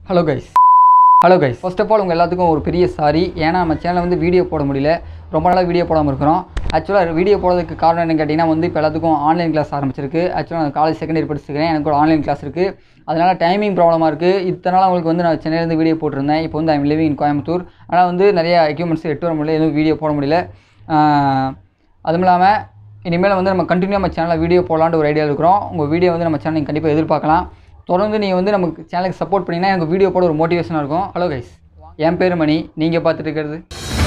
hello guys hello guys first of all உங்கள் எல்லாத்துக்கும் ஒரு பெரிய சாரி ஏன்னா நம்ம சேனலில் வந்து வீடியோ போட முடியல ரொம்ப நாளாக வீடியோ போடாமல் இருக்கிறோம் ஆக்சுவலாக வீடியோ போடுறதுக்கு காரணம் என்னன்னு கேட்டிங்கன்னா வந்து இப்போ எல்லாத்துக்கும் ஆன்லைன் கிளாஸ் ஆரம்பிச்சிருக்கு ஆக்சுவலாக நான் காலேஜ் செகண்ட் இயர் படிச்சிருக்கேன் எனக்கு ஒரு ஆன்லைன் கிளாஸ் இருக்குது அதனால் டைமிங் ப்ராப்ளமாக இருக்குது இத்தனை நாள் உங்களுக்கு வந்து நான் சென்னையிலேருந்து வீடியோ போட்டிருந்தேன் இப்போ வந்து ஐம் லிவிங் இன் கோயம்புத்தூர் ஆனால் வந்து நிறைய எக்யூப்மெண்ட்ஸ் எட்டு வர முடியல எதுவும் வீடியோ போட முடியல ஆஹ் அதுவும் இல்லாமல் இனிமேல் வந்து நம்ம கண்டினியூ நம்ம சேனலில் வீடியோ போடலான்னு ஒரு ஐடியா இருக்கிறோம் உங்கள் வீடியோ வந்து நம்ம சேனல் கண்டிப்பாக எதிர்பார்க்கலாம் தொடர்ந்து நீங்கள் வந்து நமக்கு சேனலுக்கு சப்போர்ட் பண்ணிங்கன்னா எனக்கு வீடியோ போட ஒரு மோட்டிவேஷனாக இருக்கும் ஹலோ கைஸ் என் பேர் மணி நீங்கள் பார்த்துட்டு இருக்கிறது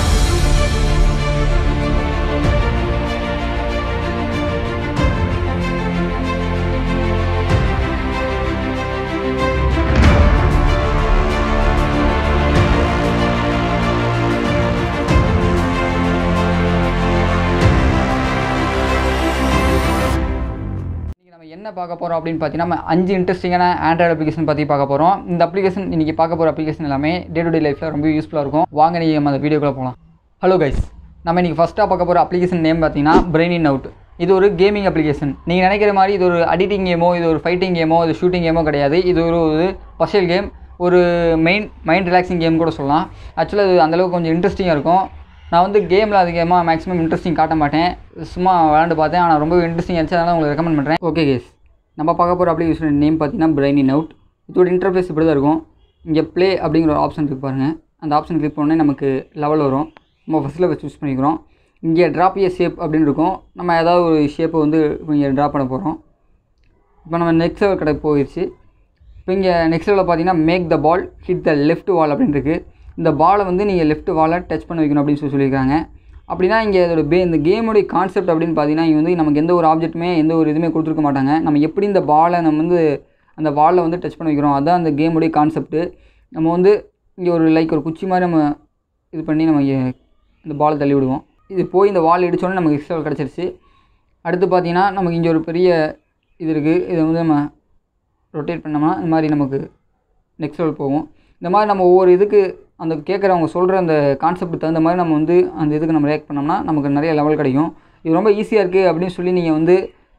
இன்றைக்கி நம்ம என்ன பார்க்க போகிறோம் அப்படின்னு பார்த்தீங்கன்னா நம்ம அஞ்சு இன்ட்ரெஸ்டிங்கான ஆண்ட்ராய்டு அப்ளிகேஷன் பற்றி பார்க்க போகிறோம் இந்த அப்ளிகேஷன் இன்றைக்கி பார்க்க போகிற அப்ளிகேஷன் எல்லாமே டே டு டே லைஃப்பில் ரொம்ப யூஸ்ஃபுல்லாக இருக்கும் வாங்க நீங்கள் நம்ம அந்த வீடியோக்குள்ளே போகலாம் ஹலோ கைஸ் நம்ம இன்றைக்கி ஃபஸ்ட்டாக பார்க்க போகிற அப்ளிகேஷன் நேம் பார்த்தீங்கன்னா பிரெயின் இன் அவுட் இது ஒரு கேமிங் அப்ளிகேஷன் நீங்கள் நினைக்கிற மாதிரி இது ஒரு எடிட்டிங் கேமோ இது ஒரு ஃபைட்டிங் கேமோ இது ஷூட்டிங் கேமோ கிடையாது இது ஒரு ஒரு பஷல் கேம் ஒரு மெயின் மைண்ட் ரிலாக்ஸிங் கேம் கூட சொல்லலாம் ஆக்சுவலாக இது அந்தளவுக்கு கொஞ்சம் இன்ட்ரெஸ்டிங்காக இருக்கும் நான் வந்து கேமில் அதிகமாக மேக்ஸிமம் இன்ட்ரெஸ்டிங் காட்ட மாட்டேன் சும்மா விளாண்டு பார்த்தேன் ஆனால் ரொம்ப இன்ட்ரெஸ்டிங் ஆச்சு அதனால் உங்களுக்கு ரெக்கமெண்ட் பண்ணுறேன் ஓகே கேஸ் நம்ம பார்க்க போகிற அப்ளிகேஷன் நேம் பார்த்தீங்கன்னா பிரெயின் இன் அவுட் இதோட இன்டர்ஃபேஸ் இப்படி தான் இருக்கும் இங்கே ப்ளே அப்படிங்கிற ஒரு ஆப்ஷன் இருக்கு பாருங்கள் அந்த ஆப்ஷன் கிளிக் பண்ணோடனே நமக்கு லெவல் வரும் நம்ம ஃபஸ்ட்டில் வச்சு சூஸ் பண்ணிக்கிறோம் இங்கே ட்ராப் ஏ ஷேப் அப்படின்னு இருக்கும் நம்ம ஏதாவது ஒரு ஷேப்பை வந்து இப்போ இங்கே ட்ராப் பண்ண போகிறோம் இப்போ நம்ம நெக்ஸ்ட் லெவல் கடை போயிடுச்சு இப்போ இங்கே நெக்ஸ்ட் லெவலில் பார்த்தீங்கன்னா make the ball hit the left wall அப்படின்னு இருக்கு இந்த பாலை வந்து நீங்கள் லெஃப்ட் வாலை டச் பண்ண வைக்கணும் அப்படின்னு சொல்லி சொல்லியிருக்காங்க அப்படின்னா இங்கே இதோட பே இந்த கேமுடைய கான்செப்ட் அப்படின்னு பார்த்தீங்கன்னா இங்கே வந்து நமக்கு எந்த ஒரு ஆப்ஜெக்ட்டுமே எந்த ஒரு இதுவுமே கொடுத்துருக்க மாட்டாங்க நம்ம எப்படி இந்த பாலை நம்ம வந்து அந்த பாலில் வந்து டச் பண்ண வைக்கிறோம் அதுதான் அந்த கேமுடைய கான்செப்ட்டு நம்ம வந்து இங்கே ஒரு லைக் ஒரு குச்சி மாதிரி நம்ம இது பண்ணி நம்ம இங்கே இந்த பாலை தள்ளி விடுவோம் இது போய் இந்த வால் இடிச்சோடனே நமக்கு எக்ஸ்ட்ரா கிடச்சிருச்சு அடுத்து பார்த்தீங்கன்னா நமக்கு இங்கே ஒரு பெரிய இது இருக்குது இதை வந்து நம்ம ரொட்டேட் பண்ணோம்னா இந்த மாதிரி நமக்கு நெக்ஸ்ட் லெவல் போகும் இந்த மாதிரி நம்ம ஒவ்வொரு இதுக்கு அந்த கேட்குறவங்க சொல்கிற அந்த கான்செப்ட் தகுந்த மாதிரி நம்ம வந்து அந்த இதுக்கு நம்ம ரியாக்ட் பண்ணோம்னா நமக்கு நிறைய லெவல் கிடைக்கும் இது ரொம்ப ஈஸியாக இருக்குது அப்படின்னு சொல்லி நீங்கள் வந்து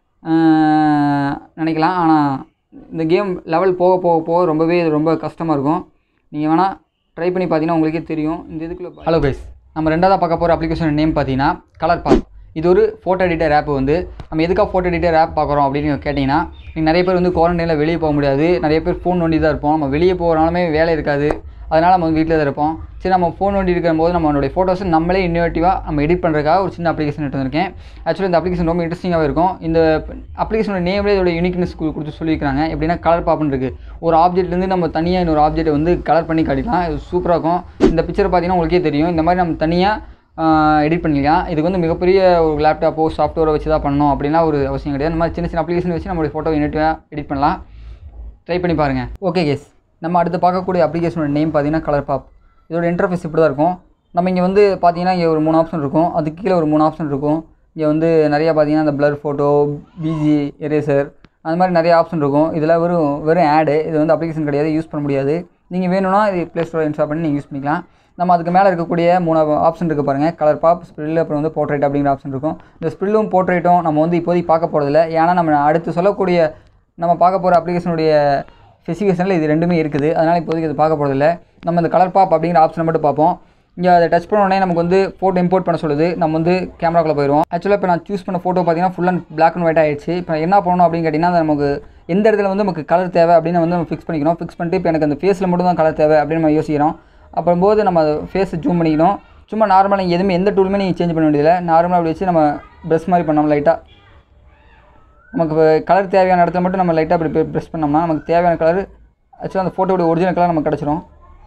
ஆஹ், நினைக்கலாம் ஆனால் இந்த கேம் லெவல் போக போக போக ரொம்பவே இது ரொம்ப கஷ்டமாக இருக்கும் நீங்கள் வேணால் ட்ரை பண்ணி பார்த்தீங்கன்னா உங்களுக்கே தெரியும் இந்த இதுக்குள்ளே ஹலோ கைஸ் நம்ம ரெண்டாவதாக பார்க்க போகிற அப்ளிகேஷன் நேம் பார்த்தீங்கன்னா கலர் பாப் இது ஒரு ஃபோட்டோ எடிட்டர் ஆப் வந்து நம்ம எதுக்காக ஃபோட்டோ எடிட்டர் ஆப் பார்க்குறோம் அப்படின்னு கேட்டிங்கன்னா நீங்கள் நிறைய பேர் வந்து குவாரண்டைனில் வெளியே போக முடியாது நிறைய பேர் ஃபோன் நோண்டி தான் இருப்போம் நம்ம வெளியே போகிறனாலுமே வேலை இருக்காது அதனால் நம்ம வீட்டில் தான் இருப்போம் சரி நம்ம ஃபோன் நோண்டி இருக்கும்போது நம்மளுடைய ஃபோட்டோஸை நம்மளே இன்னோவேட்டிவாக நம்ம எடிட் பண்ணுறதுக்காக ஒரு சின்ன அப்ளிகேஷன் எடுத்து வந்திருக்கேன் ஆக்சுவலி இந்த அப்ளிகேஷன் ரொம்ப இன்ட்ரெஸ்டிங்காக இருக்கும் இந்த அப்ளிகேஷனோட நேம்லேயே இதோட யூனிக்னஸ் கொடுத்து சொல்லியிருக்காங்க எப்படின்னா கலர் பாப்புன்னு இருக்குது ஒரு ஆப்ஜெக்ட்லேருந்து நம்ம தனியாக இன்னொரு ஆப்ஜெக்ட்டை வந்து கலர் பண்ணி காட்டிக்கலாம் இது சூப்பராக இருக்கும் இந்த பிக்சரை பார்த்தீங்கன்னா உங்களுக்கே தெரியும் இந்த மாதிரி நம்ம தனியாக எடிட் பண்ணிக்கலாம் இதுக்கு வந்து மிகப்பெரிய ஒரு லேப்டாப்போ சாஃப்ட்வேரோ வச்சு தான் பண்ணணும் அப்படின்னா ஒரு அவசியம் கிடையாது இந்த மாதிரி சின்ன சின்ன அப்ளிகேஷன் வச்சு நம்மளுடைய ஃபோட்டோ யூனிட்டாக எடிட் பண்ணலாம் ட்ரை பண்ணி பாருங்கள் ஓகே கேஸ் நம்ம அடுத்து பார்க்கக்கூடிய அப்ளிகேஷனோட நேம் பார்த்தீங்கன்னா கலர் பாப் இதோட இன்டர்ஃபேஸ் இப்படி தான் இருக்கும் நம்ம இங்கே வந்து பார்த்தீங்கன்னா இங்கே ஒரு மூணு ஆப்ஷன் இருக்கும் அதுக்கு கீழே ஒரு மூணு ஆப்ஷன் இருக்கும் இங்கே வந்து நிறையா பார்த்தீங்கன்னா இந்த blur ஃபோட்டோ பிஜி எரேசர் அந்த மாதிரி நிறைய ஆப்ஷன் இருக்கும் இதில் வெறும் வெறும் ஆடு இது வந்து அப்ளிகேஷன் கிடையாது யூஸ் பண்ண முடியாது நீங்கள் வேணும்னா இது ப்ளே ஸ்டோர் இன்ஸ்டால் பண்ணி நீங்கள் யூஸ் பண்ணிக்கலாம் நம்ம அதுக்கு மேலே இருக்கக்கூடிய மூணு ஆப்ஷன் இருக்குது பாருங்கள் கலர் பாப் ஸ்ப்ரில் அப்புறம் வந்து போர்ட்ரேட் அப்படிங்கிற ஆப்ஷன் இருக்கும் இந்த ஸ்ப்ரில்லும் போர்ட்ரேட்டும் நம்ம வந்து இப்போதைக்கு பார்க்க போகிறதில்ல ஏன்னா நம்ம அடுத்து சொல்லக்கூடிய நம்ம பார்க்க போகிற அப்ளிகேஷனுடைய ஸ்பெசிஃபிகேஷனில் இது ரெண்டுமே இருக்குது அதனால் இப்போதைக்கு இது பார்க்க போகிறதில்ல நம்ம இந்த கலர் பாப் அப்படிங்கிற ஆப்ஷனை மட்டும் பார்ப்போம் இங்கே அதை டச் பண்ண உடனே நமக்கு வந்து ஃபோட்டோ இம்போர்ட் பண்ண சொல்லுது நம்ம வந்து கேமராக்குள்ளே போயிடுவோம் ஆக்சுவலாக இப்போ நான் சூஸ் பண்ண ஃபோட்டோ பார்த்தீங்கன்னா full and black and white ஆயிடுச்சு இப்போ என்ன பண்ணணும் அப்படின்னு கேட்டிங்கன்னா அது நமக்கு எந்த இடத்துல வந்து நமக்கு கலர் தேவை அப்படின்னு வந்து நம்ம ஃபிக்ஸ் பண்ணிக்கணும் ஃபிக்ஸ் பண்ணிட்டு இப்போ எனக்கு அந்த ஃபேஸில் மட்டும் தான் கலர் தேவை அப்படின்னு நம்ம யோசிக்கிறோம் அப்புறம் போது நம்ம ஃபேஸை ஜூம் பண்ணிக்கணும் சும்மா நார்மலாக நீங்கள் எதுவுமே எந்த டூலுமே நீங்கள் சேஞ்ச் பண்ண வேண்டியதில்லை நார்மலாக அப்படி வச்சு நம்ம ப்ரெஸ் மாதிரி பண்ணோம் லைட்டாக நமக்கு கலர் தேவையான இடத்துல மட்டும் நம்ம லைட்டாக அப்படி ப்ரெஸ் பண்ணோம்னா நமக்கு தேவையான கலர் ஆக்சுவலாக அந்த ஃபோட்டோட ஒரிஜினல் கலர் நமக்கு கிடச்சிரும்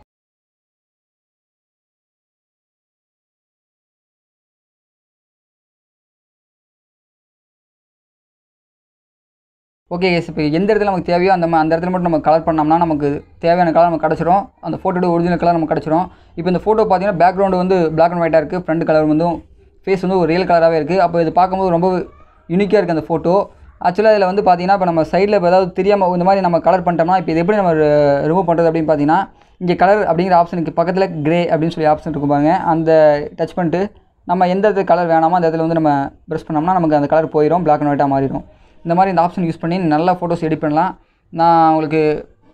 ஓகே எஸ் இப்போ எந்த இடத்துல நமக்கு தேவையோ அந்த ம- அந்த இடத்துல மட்டும் நம்ம கலர் பண்ணோம்னா நமக்கு தேவையான கலர் நமக்கு கிடச்சிரும் அந்த ஃபோட்டோட ஒரிஜினல் கலர் நமக்கு கிடச்சிரும் இப்போ இந்த ஃபோட்டோ பார்த்தீங்கன்னா பேக்ரவுண்டு வந்து பிளாக் அண்ட் ஒயிட்டாக இருக்குது ஃப்ரண்ட் கலர் வந்து ஃபேஸ் வந்து ஒரு ரியல் கலராகவே இருக்குது அப்போ இது பார்க்கும்போது ரொம்ப யூனிக்காக இருக்குது அந்த ஃபோட்டோ ஆக்சுவலாக இதில் வந்து பார்த்தீங்கன்னா இப்போ நம்ம சைடில் இப்போ ஏதாவது தெரியாமல் இந்த மாதிரி நம்ம கலர் பண்ணிட்டோம்னா இப்போ இது எப்படி நம்ம ரிமூவ் பண்ணுறது அப்படின்னு பார்த்தீங்கன்னா இங்கே கலர் அப்படிங்கிற ஆப்ஷனுக்கு பக்கத்தில் கிரே அப்படின்னு சொல்லி ஆப்ஷன் இருக்கும் பாருங்க அந்த டச் பண்ணிட்டு நம்ம எந்த இடத்துல கலர் வேணாமோ அந்த இடத்துல வந்து நம்ம ப்ரெஸ் பண்ணோம்னா நமக்கு அந்த கலர் போயிடும் பிளாக் அண்ட் ஒயிட்டாக மாறிடும் இந்த மாதிரி இந்த ஆப்ஷன் யூஸ் பண்ணி நல்லா ஃபோட்டோஸ் எடிட் பண்ணலாம் நான் உங்களுக்கு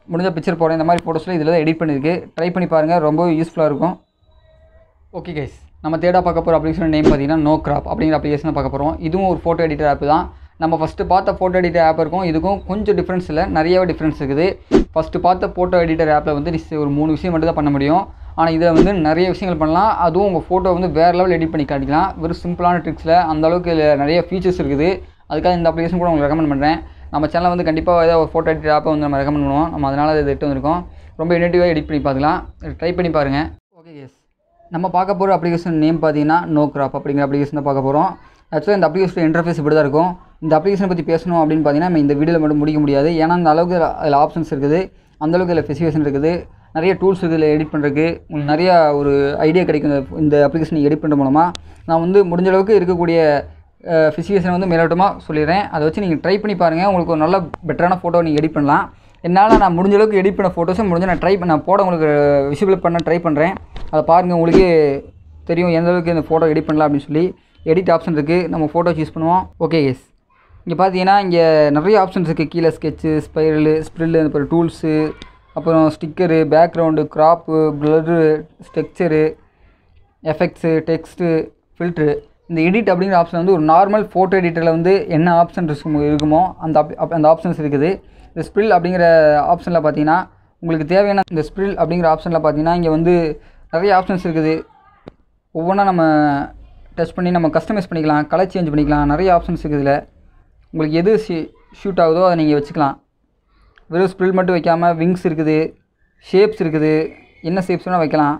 முடிஞ்ச பிக்சர் போடுறேன் இந்த மாதிரி ஃபோட்டோஸில் இதில் தான் எடிட் பண்ணியிருக்கு ட்ரை பண்ணி பாருங்கள் ரொம்ப யூஸ்ஃபுல்லாக இருக்கும் ஓகே கைஸ் நம்ம தேடா பார்க்க போகிற அப்ளிகேஷன் நேம் பார்த்தீங்கன்னா நோ கிராப் அப்படிங்கிற அப்ளிகேஷனை பார்க்க போகிறோம் இதுவும் ஒரு ஃபோட்டோ எடிட்டர் ஆப் தான் நம்ம ஃபஸ்ட்டு பார்த்த ஃபோட்டோ எடிட்டர் ஆப் இருக்கும் இதுக்கும் கொஞ்சம் டிஃப்ரென்ஸ் இல்லை நிறையவே டிஃப்ரென்ஸ் இருக்குது ஃபஸ்ட்டு பார்த்த ஃபோட்டோ எடிட்டர் ஆப்பில் வந்து நீ ஒரு மூணு விஷயம் மட்டும் தான் பண்ண முடியும் ஆனால் இதில் வந்து நிறைய விஷயங்கள் பண்ணலாம் அதுவும் உங்கள் ஃபோட்டோ வந்து வேறு லெவல் எடிட் பண்ணி காட்டிக்கலாம் வெறும் சிம்பிளான ட்ரிக்ஸில் அந்த அளவுக்கு இதில் நிறைய ஃபீச்சர்ஸ் இருக்குது அதுக்காக இந்த அப்ளிகேஷன் கூட உங்களுக்கு ரெக்கமெண்ட் பண்ணுறேன் நம்ம சேனலில் வந்து கண்டிப்பாக ஏதாவது ஒரு ஃபோட்டோ எடிட்டர் ஆப்பை வந்து நம்ம ரெக்கமெண்ட் பண்ணுவோம் நம்ம அதனால் இதை எட்டு வந்திருக்கோம் ரொம்ப இனேட்டிவாக எடிட் பண்ணி பார்க்கலாம் ட்ரை பண்ணி பாருங்கள் ஓகே எஸ் நம்ம பார்க்க போகிற அப்ளிகேஷன் நேம் பார்த்தீங்கன்னா நோ கிராப் அப்படிங்கிற அப்ளிகேஷன் பார்க்க போகிறோம் ஆக்சுவலாக இந்த அப்ளிகேஷன் இன்டர்ஃபேஸ் இப்படி தான் இருக்கும் இந்த அப்ளிகேஷனை பற்றி பேசணும் அப்படின்னு பார்த்தீங்கன்னா நம்ம இந்த வீடியோவில் மட்டும் முடிக்க முடியாது ஏன்னா அந்த அளவுக்கு அதில் ஆப்ஷன்ஸ் இருக்குது அந்தளவுக்கு அதில் ஸ்பெசிஃபிகேஷன் இருக்குது நிறைய டூல்ஸ் இருக்குது இதில் எடிட் பண்ணுறதுக்கு உங்களுக்கு நிறையா ஒரு ஐடியா கிடைக்கும் இந்த- இந்த அப்ளிகேஷன் எடிட் பண்ணுற மூலமாக நான் வந்து முடிஞ்ச அளவுக்கு இருக்கக்கூடிய ஃபிசிகேஷன் வந்து மேலோட்டமாக சொல்லிடுறேன் அதை வச்சு நீங்கள் ட்ரை பண்ணி பாருங்கள் உங்களுக்கு ஒரு நல்ல பெட்டரான ஃபோட்டோ நீங்கள் எடிட் பண்ணலாம் என்னால் நான் முடிஞ்ச அளவுக்கு எடிட் பண்ண ஃபோட்டோஸை முடிஞ்ச நான் ட்ரை பண்ண போட உங்களுக்கு விஷுவல் பண்ண ட்ரை பண்ணுறேன் அதை பாருங்கள் உங்களுக்கே தெரியும் எந்த அளவுக்கு இந்த ஃபோட்டோ எடிட் பண்ணலாம் அப்படின்னு சொல்லி எடிட் ஆப்ஷன் இருக்குது நம்ம ஃபோட்டோ சூஸ் பண்ணுவோம் ஓகே எஸ் இங்கே பார்த்தீங்கன்னா இங்கே நிறைய ஆப்ஷன்ஸ் இருக்குது கீழே ஸ்கெட்சு ஸ்பைரலு ஸ்ப்ரில்லு அப்புறம் டூல்ஸு அப்புறம் sticker background crop blur structure effects text filter இந்த எடிட் அப்படிங்கிற ஆப்ஷன் வந்து ஒரு நார்மல் ஃபோட்டோ எடிட்டரில் வந்து என்ன ஆப்ஷன் இருக்கும் இருக்குமோ அந்த op- op- அந்த ஆப்ஷன்ஸ் இருக்குது இந்த ஸ்ப்ரில் அப்படிங்கிற ஆப்ஷனில் பார்த்தீங்கன்னா உங்களுக்கு தேவையான இந்த ஸ்ப்ரில் அப்படிங்கிற ஆப்ஷனில் பார்த்தீங்கன்னா இங்கே வந்து நிறைய ஆப்ஷன்ஸ் இருக்குது ஒவ்வொன்றா நம்ம டச் பண்ணி நம்ம கஸ்டமைஸ் பண்ணிக்கலாம் கலர் சேஞ்ச் பண்ணிக்கலாம் நிறைய ஆப்ஷன்ஸ் இருக்குது இதில் உங்களுக்கு எது ஷூட் ஆகுதோ அதை நீங்கள் வச்சுக்கலாம் வெறும் ஸ்ப்ரில் மட்டும் வைக்காமல் விங்ஸ் இருக்குது ஷேப்ஸ் இருக்குது என்ன ஷேப்ஸ் வேணால் வைக்கலாம்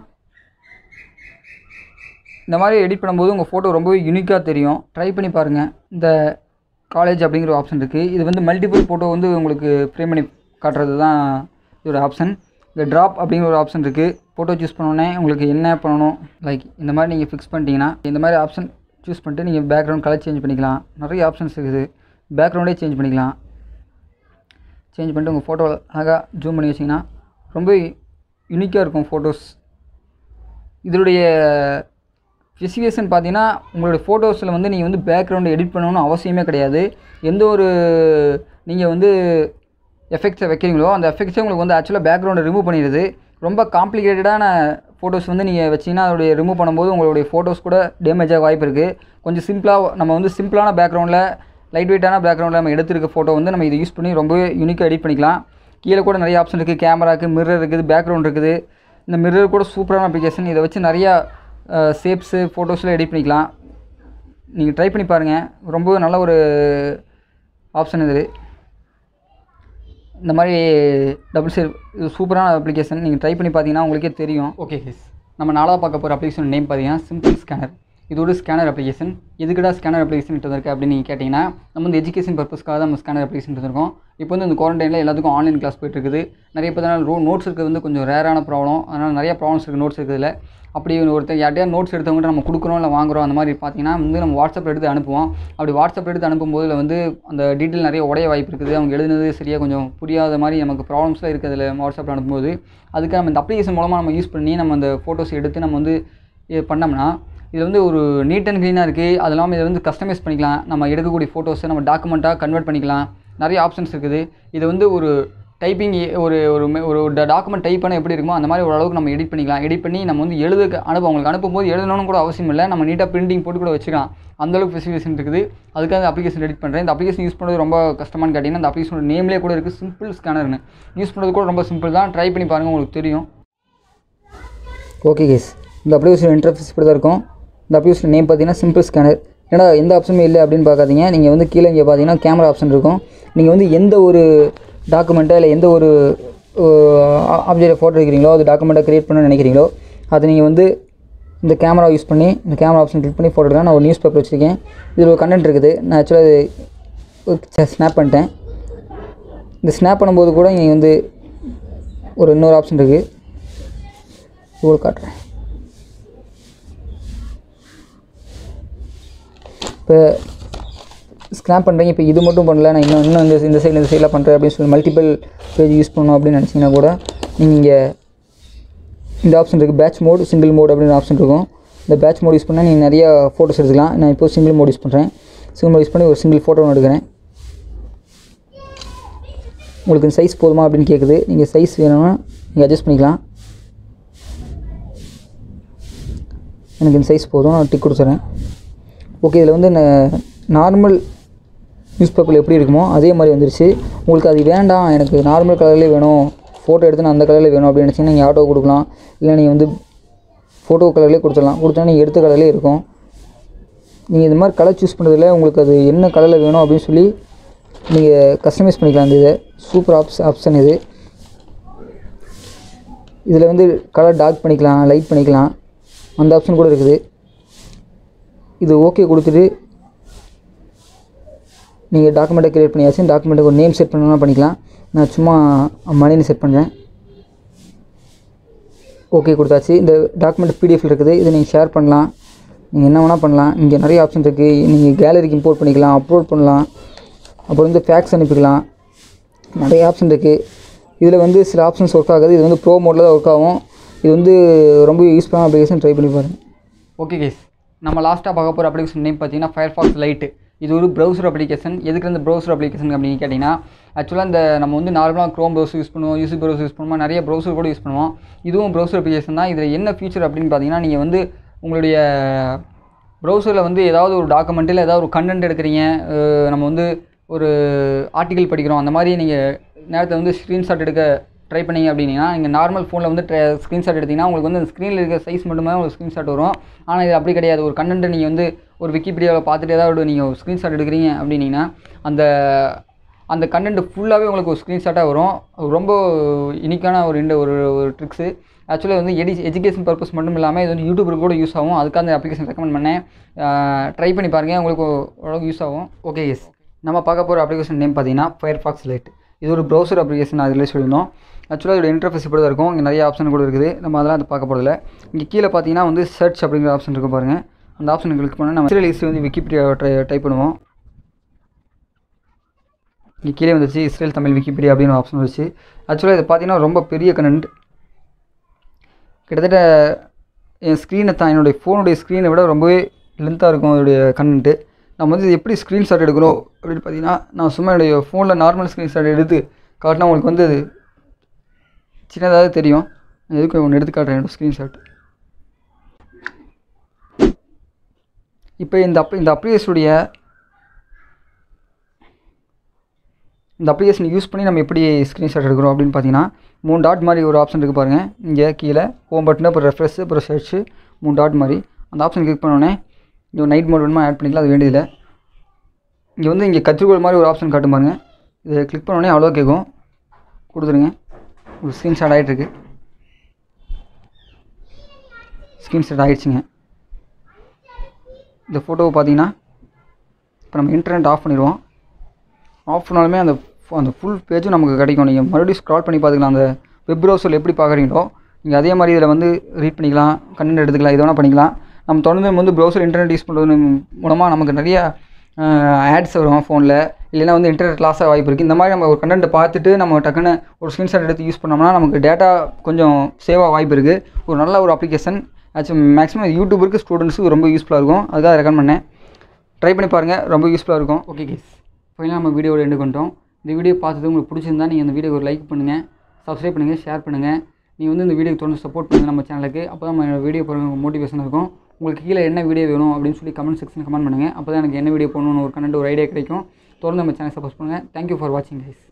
இந்த மாதிரி எடிட் பண்ணும்போது உங்கள் ஃபோட்டோ ரொம்பவே யூனிக்காக தெரியும் ட்ரை பண்ணி பாருங்கள் இந்த காலேஜ் அப்படிங்கிற ஆப்ஷன் இருக்குது இது வந்து மல்டிபிள் ஃபோட்டோ வந்து உங்களுக்கு ஃப்ரேம் பண்ணி காட்டுறது தான் இதோட ஆப்ஷன் இந்த ட்ராப் அப்படிங்கிற ஒரு ஆப்ஷன் இருக்குது ஃபோட்டோ சூஸ் பண்ணோடனே உங்களுக்கு என்ன பண்ணணும் லைக் இந்த மாதிரி நீங்கள் ஃபிக்ஸ் பண்ணிட்டீங்கன்னா இந்த மாதிரி ஆப்ஷன் சூஸ் பண்ணிட்டு நீங்கள் பேக்ரவுண்ட் கலர் சேஞ்ச் பண்ணிக்கலாம் நிறைய ஆப்ஷன்ஸ் இருக்குது பேக்ரவுண்டே சேஞ்ச் பண்ணிக்கலாம் சேஞ்ச் பண்ணிட்டு உங்கள் ஃபோட்டோ அழகாக ஜூம் பண்ணி வச்சிங்கன்னா ரொம்ப யூனிக்காக இருக்கும் ஃபோட்டோஸ் இதனுடைய ஸ்பெசிஃபிகேஷன் பார்த்தீங்கன்னா உங்களுடைய ஃபோட்டோஸில் வந்து நீங்கள் வந்து பேக்ரவுண்டு எடிட் பண்ணணும்னு அவசியமே கிடையாது எந்த ஒரு நீங்கள் வந்து எஃபெக்ட்ஸை வைக்கிறீங்களோ அந்த எஃபெக்ட்ஸே உங்களுக்கு வந்து ஆக்சுவலாக பேக்ரவுண்டை ரிமூவ் பண்ணிடுது ரொம்ப காம்ப்ளிகேட்டடான ஃபோட்டோஸ் வந்து நீங்கள் வச்சிங்கன்னா அதோடைய ரிமூவ் பண்ணும்போது உங்களுடைய ஃபோட்டோஸ் கூட டேமேஜ் ஆக வாய்ப்பு இருக்குது கொஞ்சம் சிம்பிளாக நம்ம வந்து சிம்பிளான பேக்ரவுண்டில் லைட் வெயிட்டான பேக்ரவுண்டில் நம்ம எடுத்திருக்க ஃபோட்டோ வந்து நம்ம இதை யூஸ் பண்ணி ரொம்பவே யூனிக்காக எடிட் பண்ணிக்கலாம் கீழே கூட நிறைய ஆப்ஷன் இருக்குது கேமராக்கு மிரர் இருக்குது பேக்ரவுண்ட் இருக்குது இந்த மிரர் கூட சூப்பரான அப்ளிகேஷன் இதை வச்சு நிறையா ஷேப்ஸு ஃபோட்டோஸ்லாம் எடிட் பண்ணிக்கலாம் நீங்கள் ட்ரை பண்ணி பாருங்கள் ரொம்பவே நல்ல ஒரு ஆப்ஷன் இது இந்த மாதிரி டபுள் சேர் இது சூப்பரான அப்ளிகேஷன் நீங்கள் ட்ரை பண்ணி பார்த்தீங்கன்னா உங்களுக்கே தெரியும் ஓகே கேஸ் நம்ம நாளாக பார்க்க போகிற அப்ளிகேஷன் நேம் பார்த்தீங்கன்னா சிம்பிள் ஸ்கேனர் இது ஒரு ஸ்கேனர் அப்ளிகேஷன் எதுக்குடா ஸ்கேனர் அப்ளிகேஷன் இருக்கு அப்படின்னு நீங்கள் கேட்டிங்கன்னா நம்ம வந்து எஜுகேஷன் பர்பஸ்க்காக தான் நம்ம ஸ்கேனர் அப்ளிகேஷன் இருக்கோம் இப்போ வந்து இந்த குவாரண்டைனில் எல்லாத்துக்கும் ஆன்லைன் கிளாஸ் போயிட்டு இருக்குது நிறைய பேர் ரோ நோட்ஸ் இருக்கிறது வந்து கொஞ்சம் ரேரான ப்ராப்ளம் அதனால் நிறைய ப்ராப்ளம்ஸ் இருக்குது நோட்ஸ் இருக்கிறதுல அப்படி ஒருத்தர் யார்ட்டையா நோட்ஸ் எடுத்தவங்ககிட்ட நம்ம கொடுக்குறோம் இல்லை வாங்குறோம் அந்த மாதிரி பார்த்தீங்கன்னா வந்து நம்ம வாட்ஸ்அப்பில் எடுத்து அனுப்புவோம் அப்படி வாட்ஸ்அப்பில் எடுத்து அனுப்பும்போது இதுல வந்து அந்த டீட்டெயில் நிறைய உடைய வாய்ப்பு இருக்குது அவங்க எழுதுனது சரியாக கொஞ்சம் புரியாத மாதிரி நமக்கு ப்ராப்ளம்ஸ்லாம் இருக்குது அதில் வாட்ஸ்அப்பில் அனுப்பும்போது அதுக்கு நம்ம இந்த அப்ளிகேஷன் மூலமாக நம்ம யூஸ் பண்ணி நம்ம அந்த ஃபோட்டோஸ் எடுத்து நம்ம வந்து இது பண்ணோம்னா இது வந்து ஒரு நீட் அண்ட் க்ளீனாக இருக்குது அது இல்லாமல் இதை வந்து கஸ்டமைஸ் பண்ணிக்கலாம் நம்ம எடுக்கக்கூடிய ஃபோட்டோஸை நம்ம டாக்குமெண்ட்டாக கன்வெர்ட் பண்ணிக்கலாம் நிறைய ஆப்ஷன்ஸ் இருக்குது இது வந்து ஒரு டைப்பிங் ஒரு ஒரு மெ- ஒரு டாக்குமெண்ட் டைப் பண்ண எப்படி இருக்குமோ அந்த மாதிரி ஓரளவுக்கு நம்ம எடிட் பண்ணிக்கலாம் எடிட் பண்ணி நம்ம வந்து எழுத அனுப்ப அவங்களுக்கு அனுப்பும்போது எழுதணும்னு கூட அவசியம் இல்லை நம்ம நீட்டாக பிரிண்டிங் போட்டு கூட வச்சுக்கலாம் அந்தளவுக்கு ஃபெசிலிட்டிஸ் இருக்குது அதுக்காக அப்ளிகேஷன் எடிட் பண்ணுறேன் இந்த அப்ளிகேஷன் யூஸ் பண்ணுறது ரொம்ப கஷ்டமானு கேட்டிங்கன்னா இந்த அப்ளிகேஷனோட நேம்லேயே கூட இருக்குது சிம்பிள் ஸ்கேனர்னு யூஸ் பண்ணுறது கூட ரொம்ப சிம்பிள் தான் ட்ரை பண்ணி பாருங்கள் உங்களுக்கு தெரியும் ஓகே கேஸ் இந்த அப்ளிகேஷன் இன்டர்ஃபேஸ் இப்படி தான் இருக்கும் இந்த அப்ளிகேஷன் நேம் பார்த்தீங்கன்னா சிம்பிள் ஸ்கேனர் ஏன்னா எந்த ஆப்ஷனுமே இல்லை அப்படின்னு பார்க்காதீங்க நீங்கள் வந்து கீழே இங்கே பார்த்தீங்கன்னா கேமரா ஆப்ஷன் இருக்கும் நீங்கள் வந்து எந்த ஒரு டாக்குமெண்ட்டை இல்லை எந்த ஒரு ஆப்ஜெக்டை ஃபோட்டோ எடுக்கிறீங்களோ அது டாக்குமெண்ட்டை க்ரியேட் பண்ண நினைக்கிறீங்களோ அதை நீங்கள் வந்து இந்த கேமரா யூஸ் பண்ணி இந்த கேமரா ஆப்ஷன் கிளிக் பண்ணி ஃபோட்டோ எடுக்கலாம் நான் ஒரு நியூஸ் பேப்பர் வச்சுருக்கேன் இதில் ஒரு கண்டென்ட் இருக்குது நான் ஆக்சுவலாக ஒரு ஸ்னாப் பண்ணிட்டேன் இந்த ஸ்னாப் பண்ணும்போது கூட நீங்கள் வந்து ஒரு இன்னொரு ஆப்ஷன் இருக்குது இது கூட காட்டுறேன் இப்போ ஸ்கிராப் பண்ணுறீங்க இப்போ இது மட்டும் பண்ணல நான் இன்னும் இன்னும் இந்த இந்த சைடில் இந்த சைடில் பண்ணுறேன் அப்படின்னு சொல்லி மல்டிபிள் பேஜ் யூஸ் பண்ணணும் அப்படின்னு நினச்சிங்கன்னா கூட நீங்கள் இந்த ஆப்ஷன் இருக்குது பேட்ச் மோட் சிங்கிள் மோட் அப்படின்னு ஆப்ஷன் இருக்கும் இந்த பேட்ச் மோட் யூஸ் பண்ணால் நீங்கள் நிறைய ஃபோட்டோஸ் எடுத்துக்கலாம் நான் இப்போ சிங்கிள் மோட் யூஸ் பண்ணுறேன் சிங்கிள் மோட் யூஸ் பண்ணி ஒரு சிங்கிள் ஃபோட்டோ ஒன்று எடுக்கிறேன் உங்களுக்கு சைஸ் போதுமா அப்படின்னு கேட்குது நீங்கள் சைஸ் வேணும்னா நீங்கள் அட்ஜஸ்ட் பண்ணிக்கலாம் எனக்கு இந்த சைஸ் போதும் நான் டிக் கொடுத்துறேன் ஓகே இதில் வந்து நார்மல் நியூஸ் பேப்பரில் எப்படி இருக்குமோ அதே மாதிரி வந்துருச்சு உங்களுக்கு அது வேண்டாம் எனக்கு நார்மல் கலர்லேயே வேணும் ஃபோட்டோ எடுத்து நான் அந்த கலரில் வேணும் அப்படின்னு நினச்சிங்கன்னா நீங்கள் ஆட்டோ கொடுக்கலாம் இல்லை நீங்கள் வந்து ஃபோட்டோ கலர்லேயே கொடுத்துடலாம் கொடுத்தா நீங்கள் எடுத்த கலர்லேயே இருக்கும் நீங்கள் இந்த மாதிரி கலர் சூஸ் பண்ணுறதுல உங்களுக்கு அது என்ன கலரில் வேணும் அப்படின்னு சொல்லி நீங்கள் கஸ்டமைஸ் பண்ணிக்கலாம் இந்த இதை சூப்பர் ஆப்ஸ் ஆப்ஷன் இது இதில் வந்து கலர் டார்க் பண்ணிக்கலாம் லைட் பண்ணிக்கலாம் அந்த ஆப்ஷன் கூட இருக்குது இது ஓகே கொடுத்துட்டு நீங்கள் டாக்குமெண்ட்டை க்ரியேட் பண்ணியாச்சு டாக்குமெண்ட்டுக்கு ஒரு நேம் செட் பண்ணணும்னா பண்ணிக்கலாம் நான் சும்மா மணின்னு செட் பண்ணுறேன் ஓகே கொடுத்தாச்சு இந்த டாக்குமெண்ட் பிடிஎஃப்ல இருக்குது இதை நீங்கள் ஷேர் பண்ணலாம் நீங்கள் என்ன வேணால் பண்ணலாம் இங்கே நிறைய ஆப்ஷன் இருக்குது நீங்கள் கேலரிக்கு இம்போர்ட் பண்ணிக்கலாம் அப்லோட் பண்ணலாம் அப்புறம் வந்து ஃபேக்ஸ் அனுப்பிக்கலாம் நிறைய ஆப்ஷன் இருக்குது இதில் வந்து சில ஆப்ஷன்ஸ் ஒர்க் ஆகுது இது வந்து ப்ரோ மோடில் தான் ஒர்க் ஆகும் இது வந்து ரொம்ப யூஸ்ஃபுல்லான அப்ளிகேஷன் ட்ரை பண்ணி பாருங்கள் ஓகே கேஸ் நம்ம லாஸ்ட்டாக பார்க்க போகிற அப்ளிகேஷன் நேம் பார்த்தீங்கன்னா ஃபயர்ஃபாக்ஸ் லைட்டு இது ஒரு ப்ரௌசர் அப்ளிகேஷன் எதுக்கு இந்த ப்ரௌசர் அப்ளிகேஷன் அப்படின்னு கேட்டிங்கன்னா ஆக்சுவலாக இந்த நம்ம வந்து நார்மலாக க்ரோம் ப்ரௌசர் யூஸ் பண்ணுவோம் யூசி ப்ரௌசர் யூஸ் பண்ணுவோம் நிறைய ப்ரௌசர் கூட யூஸ் பண்ணுவோம் இதுவும் ப்ரௌசர் அப்ளிகேஷன் தான் இதில் என்ன ஃபீச்சர் அப்படின்னு பார்த்தீங்கன்னா நீங்கள் வந்து உங்களுடைய ப்ரௌசரில் வந்து ஏதாவது ஒரு டாக்குமெண்ட்டில் ஏதாவது ஒரு கண்டென்ட் எடுக்கிறீங்க அஹ் நம்ம வந்து ஒரு ஆர்டிக்கல் படிக்கிறோம் அந்த மாதிரி நீங்கள் நேரத்தை வந்து ஸ்க்ரீன்ஷாட் எடுக்க ட்ரை பண்ணீங்க அப்படின்னா நீங்கள் நார்மல் ஃபோனில் வந்து ஸ்க்ரீன்ஷாட் எடுத்தீங்கன்னா உங்களுக்கு வந்து அந்த ஸ்க்ரீனில் இருக்க சைஸ் மட்டுமே உங்களுக்கு ஸ்க்ரீன்ஷாட் வரும் ஆனால் இது அப்படி கிடையாது ஒரு கண்டென்ட்டை நீங்கள் வந்து ஒரு விக்கிபீடியாவில் பார்த்துட்டு ஏதாவது நீங்கள் ஸ்க்ரீன்ஷாட் எடுக்கிறீங்க அப்படின்னீங்கன்னா அந்த அந்த கண்டென்ட் ஃபுல்லாகவே உங்களுக்கு ஒரு ஸ்க்ரீன்ஷாட்டாக வரும் அது ரொம்ப யுனிக்கான ஒரு இந்த ஒரு ஒரு ட்ரிக்ஸு ஆக்சுவலாக வந்து எடி எஜுகேஷன் பர்பஸ் மட்டும் இல்லாமல் இது வந்து யூடியூபருக்கு கூட யூஸ் ஆகும் அதுக்காக அந்த அப்ளிகேஷன் ரெக்கமெண்ட் பண்ணேன் ட்ரை பண்ணி பாருங்கள் உங்களுக்கு ஓரளவுக்கு யூஸ் ஆகும் ஓகே எஸ் நம்ம பார்க்க போகிற அப்ளிகேஷன் நேம் பார்த்தீங்கன்னா ஃபயர்ஃபாக்ஸ் லைட் இது ஒரு ப்ரௌசர் அப்ளிகேஷன் அதில் சொல்லியிருந்தோம் ஆக்சுவலாக இதோட இன்டர்ஃபேஸ் இப்படி தான் இருக்கும் இங்கே நிறைய ஆப்ஷன் கூட இருக்குது நம்ம அதெல்லாம் அது பார்க்க போகிறதில்ல இங்கே கீழே பார்த்தீங்கன்னா வந்து சர்ச் அப்படிங்கிற ஆப்ஷன் இருக்கு பாருங்கள் அந்த ஆப்ஷன் கிளிக் பண்ணால் நம்ம இஸ்ரேல் ஹிஸ்ட்ரி வந்து விக்கிபீடியா ட்ரை டைப் பண்ணுவோம் இங்கே கீழே வந்துச்சு இஸ்ரேல் தமிழ் விக்கிபீடியா அப்படின்னு ஒரு ஆப்ஷன் வந்துச்சு ஆக்சுவலாக இது பார்த்தீங்கன்னா ரொம்ப பெரிய கண்டென்ட் கிட்டத்தட்ட என் ஸ்க்ரீனை தான் என்னுடைய ஃபோனுடைய ஸ்க்ரீனை விட ரொம்பவே லென்த்தாக இருக்கும் அதோடைய கண்டென்ட்டு நம்ம வந்து இது எப்படி ஸ்க்ரீன்ஷாட் எடுக்கிறோம் அப்படின்னு பார்த்தீங்கன்னா நான் சும்மா என்னுடைய ஃபோனில் நார்மல் ஸ்க்ரீன்ஷாட் எடுத்து காட்டினா உங்களுக்கு வந்து அது சின்னதாக தெரியும் நான் எதுக்கு ஒன்று எடுத்து காட்டுறேன் என்னோட ஸ்க்ரீன்ஷாட் இப்போ இந்த அப் இந்த அப்ளிகேஷனுடைய இந்த அப்ளிகேஷன் யூஸ் பண்ணி நம்ம எப்படி ஸ்க்ரீன்ஷாட் எடுக்கிறோம் அப்படின்னு பார்த்தீங்கன்னா மூணு டாட் மாதிரி ஒரு ஆப்ஷன் இருக்குது பாருங்கள் இங்கே கீழே ஹோம் பட்டன் அப்புறம் ரெஃப்ரெஷ் அப்புறம் சர்ச்சு மூணு டாட் மாதிரி அந்த ஆப்ஷன் கிளிக் பண்ணோடனே இங்கே நைட் மோட் வேணுமா ஆட் பண்ணிக்கலாம் அது வேண்டியதில்லை இங்கே வந்து இங்கே கத்திரிக்கோள் மாதிரி ஒரு ஆப்ஷன் காட்டும் பாருங்க இதை கிளிக் பண்ணோடனே அவ்வளோ கேட்கும் கொடுத்துருங்க ஒரு ஸ்க்ரீன்ஷாட் ஆகிட்டுருக்கு ஸ்க்ரீன்ஷாட் ஆகிடுச்சிங்க இந்த ஃபோட்டோவை பார்த்தீங்கன்னா இப்போ நம்ம இன்டர்நெட் ஆஃப் பண்ணிடுவோம் ஆஃப் பண்ணாலுமே அந்த அந்த ஃபுல் பேஜும் நமக்கு கிடைக்கும் நீங்கள் மறுபடியும் ஸ்க்ரால் பண்ணி பார்த்துக்கலாம் அந்த வெப் ப்ரௌசரில் எப்படி பார்க்குறீங்களோ நீங்கள் அதே மாதிரி இதில் வந்து ரீட் பண்ணிக்கலாம் கண்டென்ட் எடுத்துக்கலாம் இது வேணால் பண்ணிக்கலாம் நம்ம தொடர்ந்து வந்து ப்ரௌசர் இன்டர்நெட் யூஸ் பண்ணுறது மூலமாக நமக்கு நிறைய ஆட்ஸ் வரும் ஃபோனில் இல்லைன்னா வந்து இன்டர்நெட் லாஸ் ஆக வாய்ப்பு இருக்குது இந்த மாதிரி நம்ம ஒரு கண்டென்ட்டை பார்த்துட்டு நம்ம டக்குன்னு ஒரு ஸ்க்ரீன்ஷாட் எடுத்து யூஸ் பண்ணோம்னா நமக்கு டேட்டா கொஞ்சம் சேவ் ஆக வாய்ப்பு இருக்குது ஒரு நல்ல ஒரு அப்ளிகேஷன் ஆக்சுவலி மேக்ஸிமம் யூடியூபருக்கு ஸ்டூடெண்ட்ஸுக்கு ரொம்ப யூஸ்ஃபுல்லாக இருக்கும் அதுக்காக ரெக்கமெண்ட் பண்ணேன் ட்ரை பண்ணி பாருங்கள் ரொம்ப யூஸ்ஃபுல்லாக இருக்கும் ஓகே கேஸ் ஃபைனலாக நம்ம வீடியோவோட எண்டு பண்ணிட்டோம் இந்த வீடியோ பார்த்தது உங்களுக்கு பிடிச்சிருந்தா நீங்கள் இந்த வீடியோக்கு ஒரு லைக் பண்ணுங்கள் சப்ஸ்கிரைப் பண்ணுங்கள் ஷேர் பண்ணுங்கள் நீங்கள் வந்து இந்த வீடியோக்கு தொடர்ந்து சப்போர்ட் பண்ணுங்கள் நம்ம சேனலுக்கு அப்போ தான் நம்ம வீடியோ போகிற மோட்டிவேஷன் இருக்கும் உங்களுக்கு கீழே என்ன வீடியோ வேணும் அப்படின்னு சொல்லி கமெண்ட் செக்ஷன் கமெண்ட் பண்ணுங்கள் அப்போ தான் எனக்கு என்ன வீடியோ போகணும்னு ஒரு கண்டென்ட் ஒரு ஐடியா கிடைக்கும் தொடர்ந்து நம்ம சேனல் சப்போர்ட் பண்ணுங்கள் தேங்க்யூ ஃபார் வாட்சிங் கைஸ்